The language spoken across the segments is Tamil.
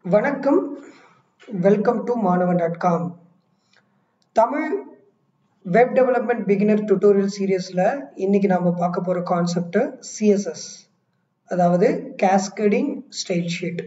வணக்கம் welcome to Maanavan dot com Tamil web development beginner tutorial சீரியஸில் இன்னைக்கு நாம பார்க்க போகிற கான்செப்ட் சிஎஸ்எஸ் அதாவது கேஸ்கடிங் ஸ்டைல் ஷீட்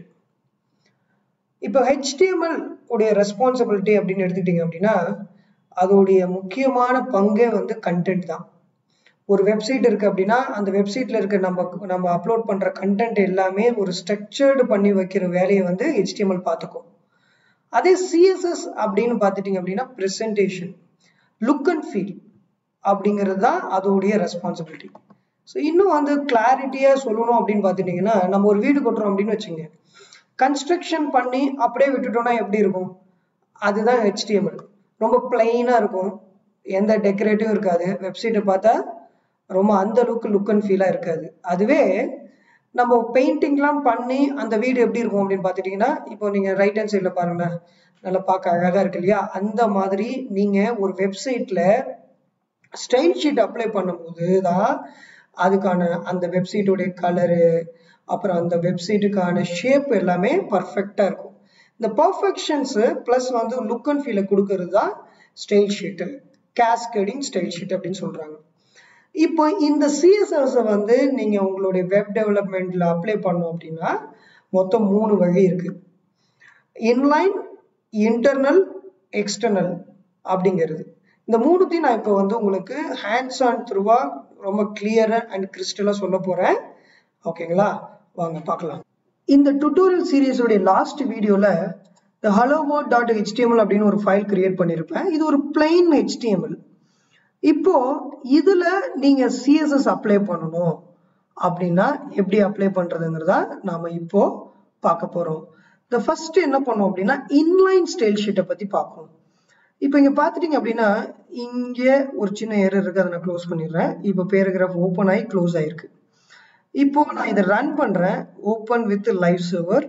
இப்போ ஹெச்டிஎம்எல் உடைய ரெஸ்பான்சிபிலிட்டி அப்படின்னு எடுத்துக்கிட்டீங்க அப்படின்னா அதோடைய முக்கியமான பங்கே வந்து கண்டென்ட் தான் ஒரு வெப்சைட் இருக்கு அப்படின்னா அந்த வெப்சைட்ல இருக்க நம்ம நம்ம அப்லோட் பண்ற கண்டென்ட் எல்லாமே ஒரு ஸ்ட்ரக்சர்டு பண்ணி வைக்கிற வேலையை வந்து HTML பார்த்துக்கும் அதே சிஎஸ்எஸ் அப்படின்னு பார்த்துட்டீங்க அப்படின்னா ப்ரெசன்டேஷன் லுக் அண்ட் ஃபீல் அப்படிங்கிறது தான் அதோடைய ரெஸ்பான்சிபிலிட்டி ஸோ இன்னும் வந்து கிளாரிட்டியாக சொல்லணும் அப்படின்னு பார்த்துட்டிங்கன்னா நம்ம ஒரு வீடு கட்டுறோம் அப்படின்னு வச்சுங்க கன்ஸ்ட்ரக்ஷன் பண்ணி அப்படியே விட்டுட்டோம்னா எப்படி இருக்கும் அதுதான் HTML ரொம்ப பிளைனாக இருக்கும் எந்த டெக்கரேட்டிவும் இருக்காது வெப்சைட்டை பார்த்தா ரொம்ப அந்த அளவுக்கு லுக் அண்ட் ஃபீலாக இருக்காது அதுவே நம்ம பெயிண்டிங்லாம் பண்ணி அந்த வீடு எப்படி இருக்கும் அப்படின்னு பார்த்துட்டிங்கன்னா இப்போ நீங்கள் ரைட் ஹேண்ட் சைடில் பாருங்களேன் நல்லா பார்க்க அழகாக இருக்கு இல்லையா அந்த மாதிரி நீங்கள் ஒரு வெப்சைட்டில் ஸ்டைல் ஷீட் அப்ளை பண்ணும்போது தான் அதுக்கான அந்த வெப்சைட்டோடைய கலரு அப்புறம் அந்த வெப்சைட்டுக்கான ஷேப் எல்லாமே பர்ஃபெக்டாக இருக்கும் இந்த பர்ஃபெக்ஷன்ஸு ப்ளஸ் வந்து லுக் அண்ட் ஃபீலை கொடுக்கறது தான் style sheet cascading style sheet அப்படின்னு சொல்கிறாங்க இப்போ இந்த சிஎஸ்எஸ் வந்து நீங்கள் உங்களுடைய வெப் டெவலப்மெண்ட்டில் அப்ளை பண்ணோம் அப்படின்னா மொத்தம் மூணு வழி இருக்கு இன்லைன் இன்டர்னல் எக்ஸ்டர்னல் அப்படிங்கிறது இந்த மூணுத்தையும் நான் இப்போ வந்து உங்களுக்கு ஹேண்ட்ஸ் ஆன் த்ரூவா ரொம்ப கிளியரா அண்ட் கிறிஸ்டலா சொல்ல போறேன் ஓகேங்களா வாங்க பார்க்கலாம் இந்த டுட்டோரியல் சீரீஸோடைய லாஸ்ட் வீடியோல இந்த ஹலோ வேர்ட் டாட் ஹெச்டிஎம்எல் அப்படின்னு ஒரு ஃபைல் கிரியேட் பண்ணியிருப்பேன் இது ஒரு பிளைன் ஹெச்டிஎம்எல் இப்போ இதுல நீங்க சிஎஸ்எஸ் அப்ளை பண்ணணும் அப்படின்னா எப்படி அப்ளை பண்றதுங்கிறதா நாம இப்போ பார்க்க போறோம் இந்த ஃபர்ஸ்ட் என்ன பண்ணோம் அப்படின்னா இன்லைன் ஸ்டைல் ஷீட்டை பத்தி பார்க்கணும் இப்போ இங்க பாத்துட்டீங்க அப்படின்னா இங்க ஒரு சின்ன எரர் இருக்கு அதை நான் க்ளோஸ் பண்ணிடுறேன் இப்போ பேராகிராஃப் ஓப்பன் ஆகி க்ளோஸ் ஆயிருக்கு இப்போ நான் இதை ரன் பண்றேன் ஓப்பன் வித் லைவ் சர்வர்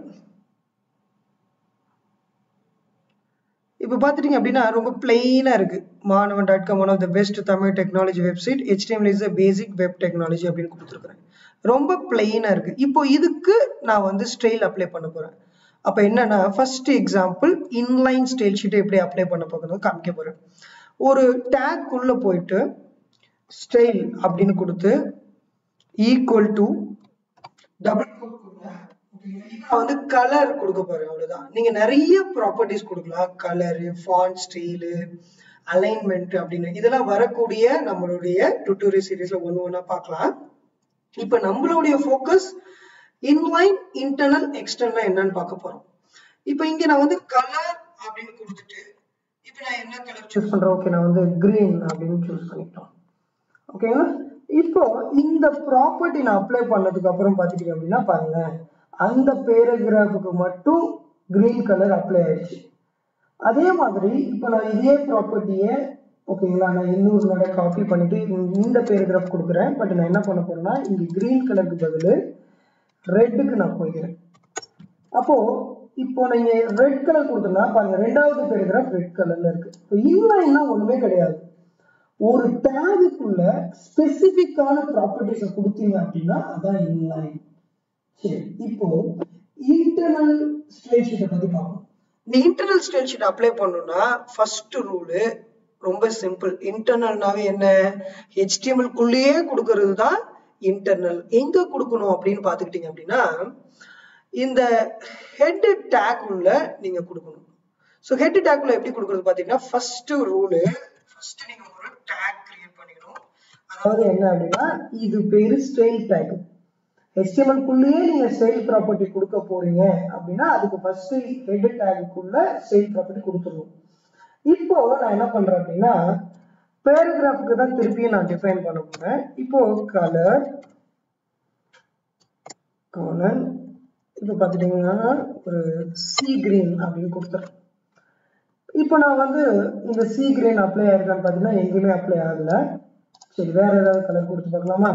இப்போ பார்த்துட்டீங்க அப்படின்னா ரொம்ப பிளெயினாக இருக்கு Maanavan dot com one of the best Tamil technology website HTML is a basic web technology அப்படின்னு கொடுத்துருக்குறேன் ரொம்ப பிளெயினாக இருக்கு இப்போ இதுக்கு நான் வந்து ஸ்டைல் அப்ளை பண்ண போறேன் அப்போ என்னன்னா ஃபர்ஸ்ட் எக்ஸாம்பிள் இன்லைன் ஸ்டைல் ஷீட்டை எப்படி அப்ளை பண்ண போகிறது காமிக்க போறேன் ஒரு டேக் உள்ள போயிட்டு ஸ்டைல் அப்படின்னு கொடுத்து ஈக்குவல் டு டபுள் வந்து கலர் கொடுக்க போறேன் அவ்வளவுதான் நீங்க நிறைய ப்ராப்பர்ட்டிஸ் கொடுக்கலாம் கலரு ஃபாண்ட் ஸ்டைலு அலைன்மெண்ட் அப்படின்னு இதெல்லாம் வரக்கூடிய நம்மளுடைய டுட்டோரியல் சீரீஸ்ல ஒன்று ஒன்றா பார்க்கலாம் இப்போ நம்மளுடைய ஃபோக்கஸ் இன்லைன் இன்டர்னல் எக்ஸ்டர்னல் என்னன்னு பார்க்க போறோம் இப்போ இங்க நான் வந்து கலர் அப்படின்னு கொடுத்துட்டு இப்போ நான் என்ன கலர் சூஸ் பண்றேன் ஓகே நான் வந்து கிரீன் அப்படின்னு சூஸ் பண்ணிட்டோம் ஓகேங்களா இப்போ இந்த ப்ராப்பர்ட்டி நான் அப்ளை பண்ணதுக்கு அப்புறம் பார்த்துட்டீங்க அப்படின்னா பாருங்க அந்த பேராகிராஃபுக்கு மட்டும் கிரீன் கலர் அப்ளை ஆயிடுச்சு அதே மாதிரி இப்போ நான் இதே ப்ராப்பர்ட்டியை ஓகேங்களா நான் இன்னொரு நட காப்பி பண்ணிட்டு இந்த பேராகிராஃப் கொடுக்குறேன் பட் நான் என்ன பண்ண போறேன்னா இங்க கிரீன் கலருக்கு பதில் ரெட்டுக்கு நான் போய்க்கிறேன் அப்போ இப்போ நீங்க ரெட் கலர் கொடுத்தோம்னா பாருங்க ரெண்டாவது பேராகிராஃப் ரெட் கலர்ல இருக்கு இப்போ இன்லைன்னா ஒண்ணுமே கிடையாது ஒரு டேகுக்குள்ள ஸ்பெசிபிக்கான ப்ராப்பர்ட்டிஸை கொடுத்தீங்க அப்படின்னா அதான் இன்லைன் சரி இப்போ இன்டர்னல் ஸ்டைல் ஷீட்டை பத்தி பார்ப்போம் இந்த இன்டர்னல் ஸ்டைல் ஷீட் அப்ளை பண்ணணும்னா ஃபர்ஸ்ட் ரூலு ரொம்ப சிம்பிள் இன்டர்னல்னாவே என்ன ஹெச்டிஎம்எல் குள்ளேயே கொடுக்கறது தான் இன்டர்னல் எங்க கொடுக்கணும் அப்படின்னு பாத்துக்கிட்டீங்க அப்படின்னா இந்த ஹெட் டேக் உள்ள நீங்க கொடுக்கணும் ஸோ ஹெட் டேக் உள்ள எப்படி கொடுக்கறது பாத்தீங்கன்னா ஃபர்ஸ்ட் ரூலு ஃபர்ஸ்ட் நீங்க ஒரு டேக் கிரியேட் பண்ணிக்கணும் அதாவது என்ன அப்படின்னா இது பேரு ஸ்டைல் டேக் HTML குள்ளேயே நீங்க ஸ்டைல் ப்ராப்பர்ட்டி கொடுக்க போறீங்க அப்படின்னா அதுக்கு ஃபர்ஸ்ட் ஹெட் டேக்குள்ள ஸ்டைல் ப்ராப்பர்ட்டி கொடுத்துடணும் இப்போ நான் என்ன பண்றேன் அப்படின்னா பேராகிராஃபுக்கு தான் திருப்பியும் நான் டிஃபைன் பண்ண போறேன் இப்போ கலர் கோலன் இப்போ பார்த்துட்டீங்கன்னா ஒரு சி கிரீன் அப்படின்னு கொடுத்துறேன் இப்போ நான் வந்து இந்த சி கிரீன் அப்ளை ஆயிருக்கான்னு பார்த்தீங்கன்னா எங்கேயுமே அப்ளை ஆகல சரி வேற ஏதாவது கலர் கொடுத்து பார்க்கலாமா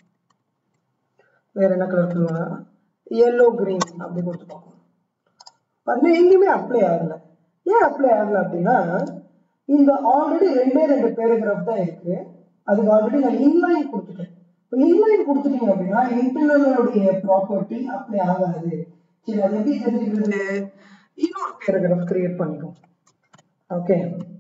வேற என்ன கலர் சொல்லுவாங்க எல்லோ கிரீன் அப்படி கொடுத்து பார்க்கணும் பார்த்தீங்கன்னா எங்கேயுமே அப்ளை ஆகல ஏன் அப்ளை ஆகல அப்படின்னா இந்த ஆல்ரெடி ரெண்டே ரெண்டு பேராகிராஃப் தான் இருக்கு அதுக்கு ஆல்ரெடி நான் இன்லைன் கொடுத்துட்டேன் இப்போ இன்லைன் கொடுத்துட்டீங்க அப்படின்னா இன்டர்னலுடைய ப்ராப்பர்ட்டி அப்ளை ஆகாது சரி அது எப்படி தெரிஞ்சுக்கிறது இன்னொரு பேராகிராஃப் கிரியேட் பண்ணிக்கும் okay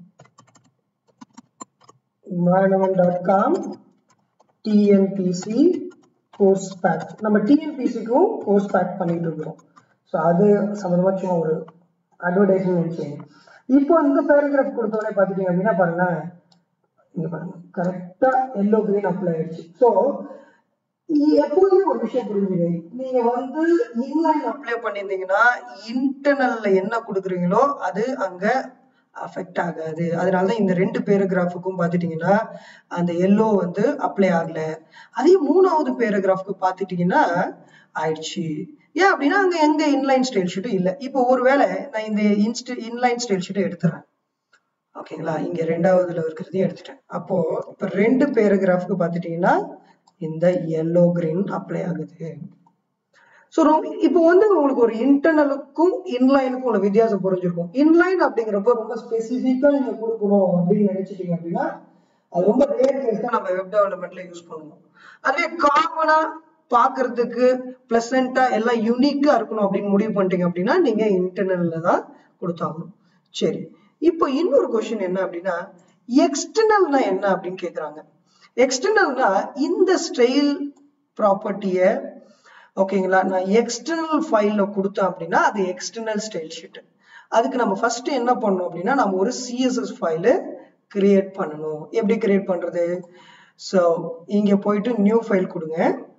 Maanavan dot com TNPSC course pack நம்ம டிஎன்பிசிக்கும் கோர்ஸ் பேக் பண்ணிட்டு இருக்கிறோம் ஸோ அது சம்மந்தமா சும்மா ஒரு அட்வர்டைஸ்மெண்ட் செய்யணும் இப்போ இந்த பேராகிராஃப் கொடுத்தோடனே பார்த்துட்டீங்க அப்படின்னா பாருங்க இங்க பாருங்க கரெக்டா எல்லோ கிரீன் அப்ளை ஆயிடுச்சு ஸோ எப்போதுமே ஒரு விஷயம் புரிஞ்சுங்க நீங்க வந்து இன்லைன் அப்ளை பண்ணியிருந்தீங்கன்னா இன்டர்னல்ல என்ன கொடுக்குறீங்களோ அது அங்க அஃபெக்ட் ஆகாது அதனாலதான் இந்த ரெண்டு பேராகிராஃபுக்கும் பார்த்துட்டீங்கன்னா அந்த எல்லோ வந்து அப்ளை ஆகல அதே மூணாவது பேராகிராஃப்க்கு பார்த்துட்டீங்கன்னா ஆயிடுச்சு ஏன் அப்படின்னா அங்க எங்க இன்லைன் ஸ்டைல் ஷீட்டும் இல்லை இப்போ ஒருவேளை நான் இந்த இன்ஸ்ட் இன்லைன் ஸ்டைல் ஷீட்டை எடுத்துறேன் ஓகேங்களா இங்க ரெண்டாவதுல இருக்கிறதையும் எடுத்துட்டேன் அப்போ இப்ப ரெண்டு பேராகிராஃப்க்கு பார்த்துட்டீங்கன்னா இந்த எல்லோ கிரீன் அப்ளை ஆகுது ஸோ ரொம்ப இப்போ வந்து உங்களுக்கு ஒரு இன்டர்னலுக்கும் இன்லைனுக்கும் உள்ள வித்தியாசம் புரிஞ்சிருக்கும் இன்லைன் அப்படிங்கிறப்போ ரொம்ப ஸ்பெசிஃபிக்கா நீங்க கொடுக்கணும் அப்படின்னு நினைச்சிட்டீங்க அப்படின்னா அது ரொம்ப ரேர் கேஸ் தான் நம்ம வெப் டெவலப்மெண்ட்ல யூஸ் பண்ணுவோம் அதுவே காமனா பாக்குறதுக்கு பிளசண்டா எல்லாம் யூனிக்கா இருக்கணும் அப்படின்னு முடிவு பண்ணிட்டீங்க அப்படின்னா நீங்க இன்டர்னல்ல தான் கொடுத்தாகணும் சரி இப்போ இன்னொரு கொஸ்டின் என்ன அப்படின்னா எக்ஸ்டர்னல்னா என்ன அப்படின்னு கேக்குறாங்க எக்ஸ்டர்னல்னா இந்த ஸ்டைல் ப்ராப்பர்ட்டிய ஓகேங்களா நான் எக்ஸ்டர்னல் ஃபைல்ல கொடுத்தேன் அப்படின்னா அது எக்ஸ்டர்னல் ஸ்டைல் ஷீட் அதுக்கு நம்ம ஃபர்ஸ்ட் என்ன பண்ணணும் அப்படின்னா நம்ம ஒரு சிஎஸ்எஸ் ஃபைலு கிரியேட் பண்ணணும் எப்படி கிரியேட் பண்றது ஸோ இங்க போயிட்டு நியூ ஃபைல் கொடுங்க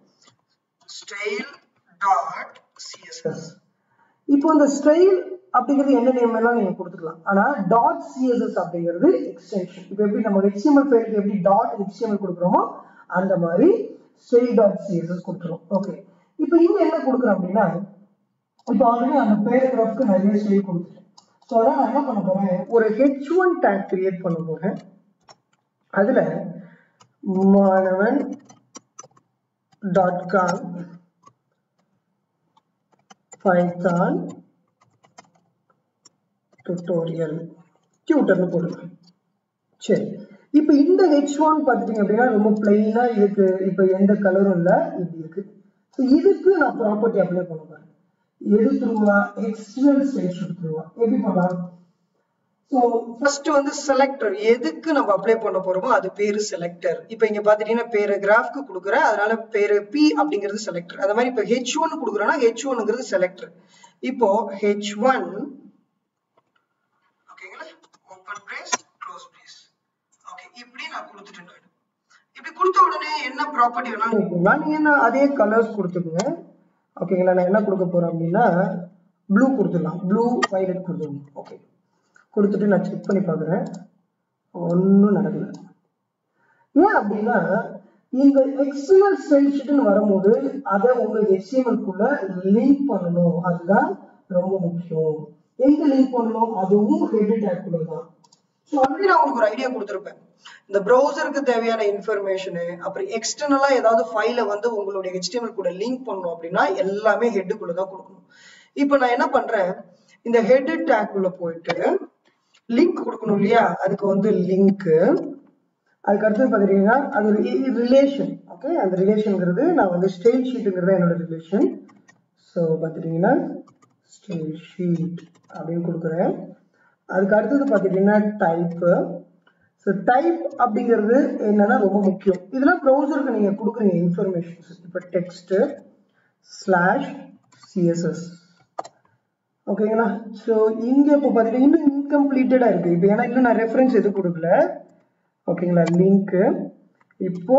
ஸ்டைல் டாட் சிஎஸ்எஸ் இப்போ இந்த ஸ்டைல் அப்படிங்கிறது என்ன நேம் எல்லாம் நீங்க கொடுத்துக்கலாம் ஆனா டாட் சிஎஸ்எஸ் அப்படிங்கிறது எக்ஸ்டென்ஷன் இப்போ எப்படி நம்ம ஹெச்டிஎம்எல் ஃபைலுக்கு எப்படி டாட் ஹெச்டிஎம்எல் கொடுக்குறோமோ அந்த மாதிரி ஸ்டைல் டாட் சிஎஸ்எஸ் கொடுத்துரும் ஓகே இப்போ இங்க என்ன கொடுக்குறோம் அப்படின்னா இப்போ ஆல்ரெடி அந்த பேராகிராஃப்க்கு நிறைய ஸ்டைல் கொடுத்துட்டேன் ஸோ அதான் நான் என்ன பண்ண போறேன் ஒரு ஹெச் ஒன் டேக் கிரியேட் பண்ண போறேன் அதுல Maanavan dot com Python tutorial டியூட்டர்னு போடுவேன் சரி இப்போ இந்த ஹெச் ஒன் பார்த்துட்டீங்க அப்படின்னா ரொம்ப பிளைனா இதுக்கு இப்போ எந்த கலரும் இல்லை இப்படி இருக்கு ஸோ இதுக்கு நான் ப்ராப்பர்ட்டி அப்ளை பண்ண போறேன் எடுத்துருவா எக்ஸ்டர்னல் ஸ்டேஜ் எடுத்துருவா எப்படி பண்ணலாம் ஸோ ஃபர்ஸ்ட் வந்து செலக்டர் எதுக்கு நம்ம அப்ளை பண்ண போறோமோ அது பேரு செலக்டர் இப்போ இங்க பாத்துட்டீங்கன்னா பேரு கிராஃப்க்கு கொடுக்குறேன் அதனால பேரு பி அப்படிங்கிறது செலக்டர் அந்த மாதிரி இப்போ ஹெச் ஒன் கொடுக்குறேன்னா ஹெச் ஒன்ங்கிறது செலக்டர் இப்போ ஹெச் ஒன் ஓகேங்களா open brace close brace okay இப்படி நான் கொடுத்துட்டேன் நான் இப்படி கொடுத்த உடனே என்ன ப்ராப்பர்ட்டி வேணாலும் இருக்குங்களா நீங்க என்ன அதே கலர்ஸ் கொடுத்துக்குங்க ஓகேங்களா நான் என்ன கொடுக்க போறேன் அப்படின்னா ப்ளூ கொடுத்துடலாம் ப்ளூ வைலட் கொடுத்துருங்க ஓகே கொடுத்துட்டு நான் செக் பண்ணி பார்க்குறேன் ஒன்றும் நடக்கல ஏன் அப்படின்னா இந்த எக்ஸ்டர்னல் ஸ்டைல் ஷீட்னு வரும்போது அதை உங்க HTML குள்ள லிங்க் பண்ணணும் அதுதான் ரொம்ப முக்கியம் எங்க லிங்க் பண்ணணும் அதுவும் ஹெட் டேக் குள்ள தான் ஸோ ஆல்ரெடி நான் உங்களுக்கு ஒரு ஐடியா கொடுத்துருப்பேன் இந்த ப்ரௌசருக்கு தேவையான இன்ஃபர்மேஷனு அப்புறம் எக்ஸ்டர்னலா ஏதாவது ஃபைலை வந்து உங்களுடைய HTML கூட லிங்க் பண்ணணும் அப்படின்னா எல்லாமே ஹெட்டுக்குள்ள தான் கொடுக்கணும் இப்போ நான் என்ன பண்றேன் இந்த ஹெட் டேக் உள்ள போயிட்டு லிங்க் கொடுக்கணும் இல்லையா அதுக்கு வந்து லிங்க் அதுக்கு அடுத்து பாத்தீங்கன்னா அது ரிலேஷன் ஓகே அந்த ரிலேஷன்ங்கிறது நான் வந்து ஸ்டைல் ஷீட்டுங்கிறது என்னோட ரிலேஷன் ஸோ பார்த்துட்டீங்கன்னா ஸ்டைல் ஷீட் அப்படின்னு கொடுக்குறேன் அதுக்கு அடுத்தது பார்த்துட்டீங்கன்னா டைப்பு ஸோ டைப் அப்படிங்கிறது என்னன்னா ரொம்ப முக்கியம் இதெல்லாம் ப்ரௌசருக்கு நீங்கள் கொடுக்குறீங்க இன்ஃபர்மேஷன்ஸ் இப்போ டெக்ஸ்ட் ஸ்லாஷ் சிஎஸ்எஸ் ஓகேங்களா ஸோ இங்கே இப்போ பார்த்தீங்கன்னா இன்னும் இன்கம்ப்ளீட்டடாக இருக்குது இப்போ ஏன்னா இன்னும் நான் ரெஃபரன்ஸ் எதுவும் கொடுக்கல ஓகேங்களா லிங்க்கு இப்போ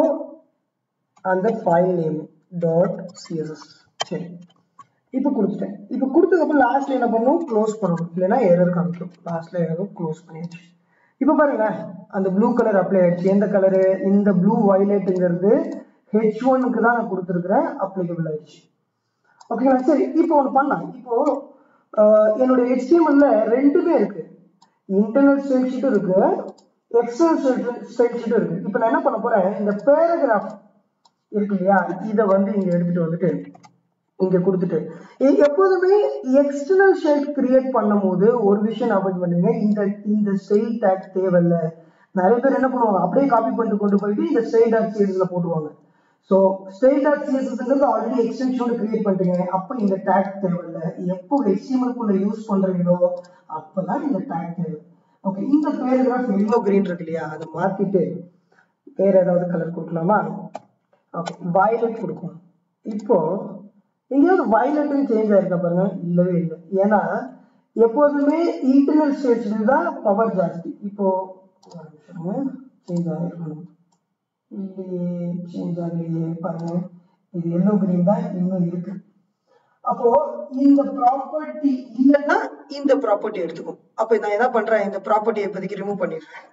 அந்த ஃபைல் நேம் டாட் சிஎஸ்எஸ் சரி இப்போ கொடுத்துட்டேன் இப்போ கொடுத்ததுக்கப்புறம் லாஸ்ட்ல என்ன பண்ணணும் க்ளோஸ் பண்ணணும் இல்லைன்னா எரர் காமிக்கும் லாஸ்ட்ல எரரும் க்ளோஸ் பண்ணியாச்சு இப்போ பாருங்க அந்த ப்ளூ கலர் அப்ளை ஆயிடுச்சு எந்த கலரு இந்த ப்ளூ வயலட்டுங்கிறது ஹெச் ஒனுக்கு தான் நான் கொடுத்துருக்குறேன் அப்ளிகபிள் ஆயிடுச்சு ஓகேங்களா சரி இப்போ ஒன்று பண்ணலாம் இப்போ ஆஹ், என்னுடைய HTML-ல ரெண்டுமே இருக்கு இன்டர்னல் ஸ்டைல் ஷீட்டும் இருக்கு எக்ஸ்டர்னல் ஸ்டைல் ஷீட்டும் இருக்கு இப்போ நான் என்ன பண்ண போறேன் இந்த பேராகிராஃப் இருக்கு இல்லையா இதை வந்து இங்க எடுத்துட்டு வந்துட்டு இங்க கொடுத்துட்டு எ- எப்போதுமே எக்ஸ்டர்னல் ஷெல்ட் கிரியேட் பண்ணும்போது ஒரு விஷயம் ஞாபகம் பண்ணுங்க இந்த இந்த ஸ்டைல் டேக் தேவையில்ல நிறைய பேர் என்ன பண்ணுவாங்க அப்படியே காப்பி பண்ணிட்டு கொண்டு போயிட்டு இந்த ஸ்டைல் டேக் சீரீஸ்ல போட்டுருவாங்க ஸோ ஸ்டைல் டாட் சிஎஸ்எஸ்ங்கிறது ஆல்ரெடி எக்ஸ்டென்ஷனோட கிரியேட் பண்ணிட்டீங்க அப்போ இந்த டேக் தேவையில்ல எப்போ ஹெச்டிஎம்எல் குள்ள யூஸ் பண்றீங்களோ அப்பதான் இந்த டேக் தேவை ஓகே இந்த பேராகிராஃப் எல்லோ கிரீன் இருக்கு இல்லையா அதை மாத்திட்டு வேற ஏதாவது கலர் கொடுக்கலாமா ஓகே வயலட் கொடுக்கும் இப்போ எங்கேயாவது வயலட்னு சேஞ்ச் ஆயிருக்கா பாருங்க இல்லவே இல்லை ஏன்னா எப்போதுமே இன்டர்னல் ஸ்டேட்ஸ்ல தான் பவர் ஜாஸ்தி இப்போ சேஞ்ச் ஆகிருக்கணும் இல்லையே சேஞ்ச் ஆகலையே பாருங்க இது எல்லோ கிரீன் தான் இன்னும் இருக்கு அப்போ இந்த ப்ராப்பர்ட்டி இல்லைன்னா இந்த ப்ராப்பர்ட்டி எடுத்துக்கும் அப்ப நான் என்ன பண்றேன் இந்த ப்ராப்பர்ட்டி இப்போதைக்கு ரிமூவ் பண்ணிடுறேன்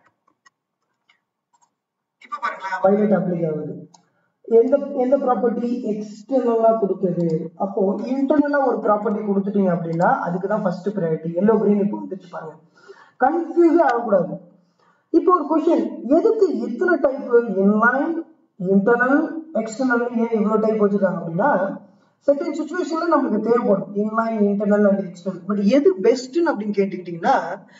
இப்ப பாருங்களேன் வயலட் அப்ளை ஆகுது எந்த எந்த ப்ராப்பர்ட்டி எக்ஸ்டர்னலா கொடுத்தது அப்போ இன்டர்னலா ஒரு ப்ராப்பர்ட்டி கொடுத்துட்டீங்க அப்படின்னா அதுக்கு தான் ஃபர்ஸ்ட் ப்ரையாரிட்டி எல்லோ கிரீன் இப்போ வந்துச்சு பாருங்க கன்ஃபியூஸே ஆகக்கூடாது இப்போ ஒரு கொஸ்டின் எதுக்கு இத்தனை டைப் இன்லைன் இன்டர்னல் எக்ஸ்டர்னல் ஏன் இவ்வளவு டைப் வச்சிருக்காங்க அப்படின்னா செகண்ட் சுச்சுவேஷன்ல நம்மளுக்கு தேவைப்படும் inline internal and external but எது பெஸ்ட்னு அப்படின்னு கேட்டுக்கிட்டீங்கன்னா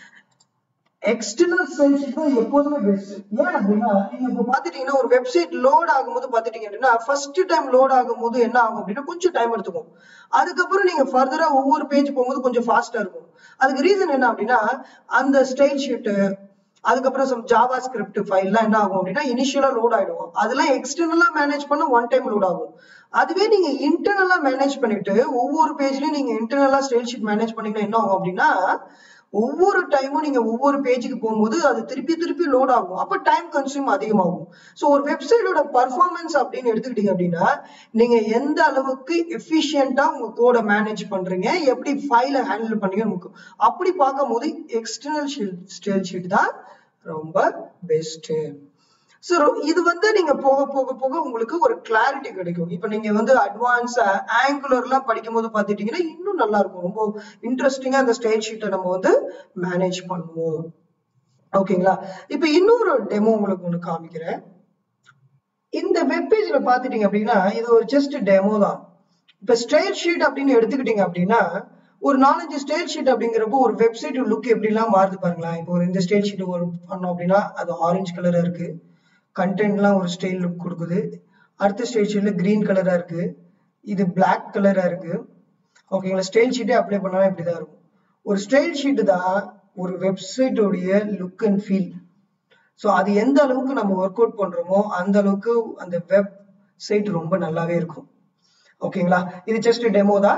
எக்ஸ்டர்னல் ஸ்டைல்ஷீட் தான் எப்போதுமே பெஸ்ட் ஏன் அப்படின்னா நீங்க இப்போ பாத்துட்டீங்கன்னா ஒரு வெப்சைட் லோட் ஆகும்போது பாத்துட்டீங்க அப்படின்னா ஃபர்ஸ்ட் டைம் லோட் ஆகும்போது என்ன ஆகும் அப்படின்னா கொஞ்சம் டைம் எடுத்துக்கும் அதுக்கப்புறம் நீங்க ஃபர்தரா ஒவ்வொரு பேஜ் போகும்போது கொஞ்சம் ஃபாஸ்டா இருக்கும் அதுக்கு ரீசன் என்ன அப்படின்னா அந்த ஸ்டைல் ஷீட்டு அதுக்கப்புறம் சம் ஜாவா ஸ்கிரிப்ட் ஃபைல்லாம் என்ன ஆகும் அப்படின்னா இனிஷியலா லோட் ஆயிடும் அதெல்லாம் எக்ஸ்டர்னலா மேனேஜ் பண்ண ஒன் டைம் லோட் ஆகும் அதுவே நீங்க இன்டர்னலா மேனேஜ் பண்ணிட்டு ஒவ்வொரு பேஜ்லயும் நீங்க இன்டர்னலா ஸ்டைல் ஷீட் மேனேஜ் பண்ணீங்கன்னா என்ன ஆகும் அப்படின்னா ஒவ்வொரு டைமும் நீங்க ஒவ்வொரு பேஜுக்கு போகும்போது அது திருப்பி திருப்பி லோட் ஆகும் அப்ப டைம் கன்சியூம் அதிகமாகும் ஸோ ஒரு வெப்சைட்டோட பர்ஃபார்மன்ஸ் அப்படின்னு எடுத்துக்கிட்டீங்க அப்படின்னா நீங்க எந்த அளவுக்கு எஃபிஷியண்டா உங்க கோடை மேனேஜ் பண்றீங்க எப்படி ஃபைலை ஹேண்டில் பண்ணீங்க முக்கியம் அப்படி பார்க்கும்போது எக்ஸ்டர்னல் ஸ்டைல் ஷீட் தான் ரொம்ப பெஸ்ட் ஸோ இது வந்து நீங்க போக போக போக உங்களுக்கு ஒரு கிளாரிட்டி கிடைக்கும் இப்போ நீங்க வந்து அட்வான்ஸ் ஆங்குலர்லாம் படிக்கும் போது பார்த்துட்டீங்கன்னா இன்னும் நல்லா இருக்கும் ரொம்ப இன்ட்ரெஸ்டிங்கா அந்த ஸ்டைல் ஷீட்டை நம்ம வந்து மேனேஜ் பண்ணுவோம் ஓகேங்களா இப்போ இன்னொரு டெமோ உங்களுக்கு ஒன்று காமிக்கிறேன் இந்த வெப்பேஜ்ல பாத்துட்டீங்க அப்படின்னா இது ஒரு ஜஸ்ட் டெமோ தான் இப்ப ஸ்டைல் ஷீட் அப்படின்னு எடுத்துக்கிட்டீங்க அப்படின்னா ஒரு நாலஞ்சு ஸ்டைல் ஷீட் அப்படிங்கிறப்போ ஒரு வெப்சைட் லுக் எப்படிலாம் மாறுது பாருங்களேன் இப்போ ஒரு இந்த ஸ்டைல் ஷீட் ஒரு பண்ணோம் அப்படின்னா அது ஆரஞ்சு கலரா இருக்கு கண்டென்ட்லாம் ஒரு ஸ்டைல் லுக் கொடுக்குது அடுத்த ஸ்டைல் ஷீட்ல கிரீன் கலரா இருக்கு இது பிளாக் கலரா இருக்கு ஓகேங்களா ஸ்டைல் ஷீட்டே அப்ளை பண்ணாலும் இப்படிதான் இருக்கும் ஒரு ஸ்டைல் ஷீட் தான் ஒரு வெப்சைட்டோடைய லுக் அண்ட் ஃபீல் ஸோ அது எந்த அளவுக்கு நம்ம ஒர்க் அவுட் பண்றோமோ அந்த அளவுக்கு அந்த வெப் சைட் ரொம்ப நல்லாவே இருக்கும் ஓகேங்களா இது ஜஸ்ட் டெமோ தான்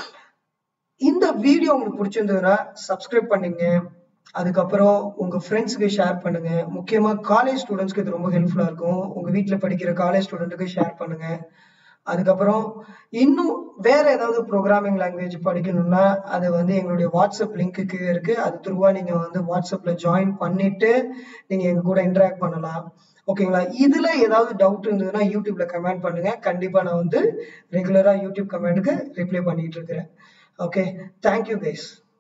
இந்த வீடியோ உங்களுக்கு பிடிச்சிருந்ததுன்னா சப்ஸ்கிரைப் பண்ணுங்க அதுக்கப்புறம் உங்க ஃப்ரெண்ட்ஸுக்கு ஷேர் பண்ணுங்க முக்கியமா காலேஜ் ஸ்டூடெண்ட்ஸ்க்கு இது ரொம்ப ஹெல்ப்ஃபுல்லா இருக்கும் உங்க வீட்ல படிக்கிற காலேஜ் ஸ்டூடெண்ட்டுக்கு ஷேர் பண்ணுங்க அதுக்கப்புறம் இன்னும் வேற ஏதாவது ப்ரோக்ராமிங் லாங்குவேஜ் படிக்கணும்னா அது வந்து எங்களுடைய வாட்ஸ்அப் லிங்க்கு கீழே இருக்கு அது த்ரூவா நீங்க வந்து வாட்ஸ்அப்ல ஜாயின் பண்ணிட்டு நீங்க எங்க கூட இன்டராக்ட் பண்ணலாம் ஓகேங்களா இதுல ஏதாவது டவுட் இருந்ததுன்னா யூடியூப்ல கமெண்ட் பண்ணுங்க கண்டிப்பா நான் வந்து ரெகுலரா யூடியூப் கமெண்ட்டுக்கு ரிப்ளை பண்ணிட்டு இருக்கிறேன் ஓகே தேங்க்யூ கைஸ்